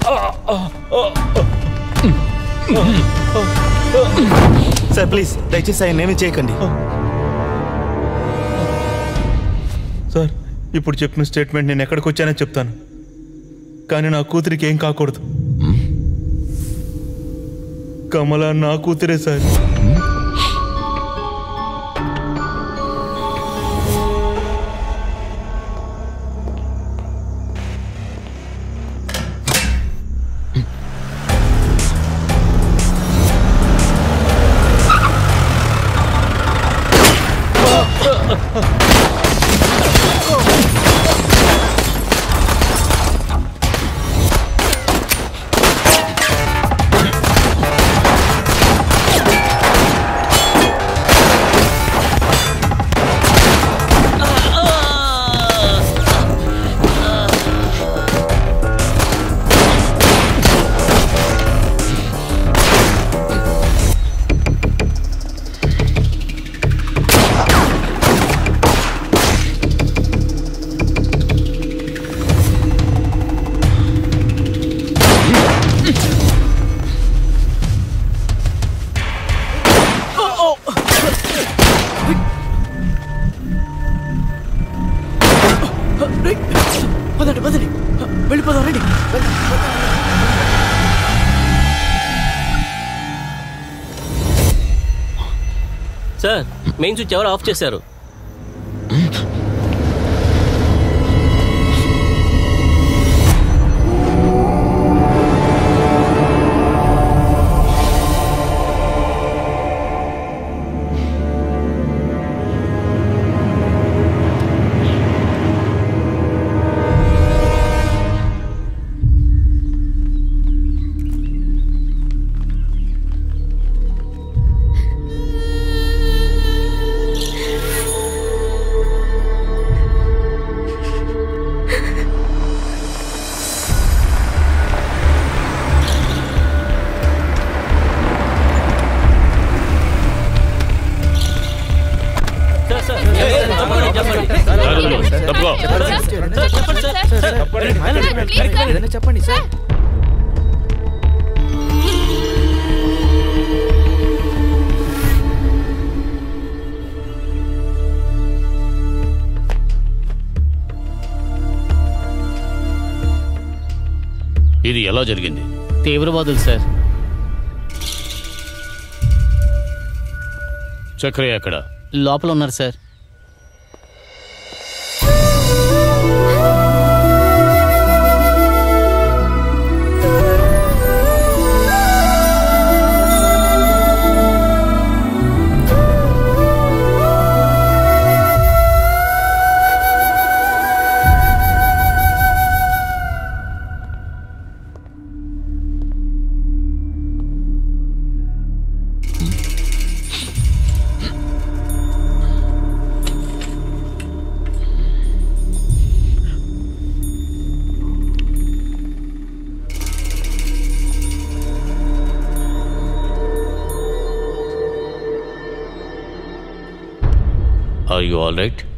sir please దయచేసి ఆయన ఏమీ చేయకండి సార్ ఇప్పుడు చెప్పిన స్టేట్మెంట్ నేను ఎక్కడికి వచ్చానో చెప్తాను కానీ నా కూతురికి ఏం కాకూడదు కమల నా కూతురే సార్ పదండి పదండి వెళ్ళిపోదాం రండి సార్ మెయిన్ స్విచ్ ఎవరు ఆఫ్ చేశారు సార్ సార్ చెప్పండి చెప్పండి ఏదైనా చెప్పండి సార్ ఇది ఎలా జరిగింది తీవ్రవాదులు సార్ చక్రయ్య అక్కడ లోపల ఉన్నారు sir are you all right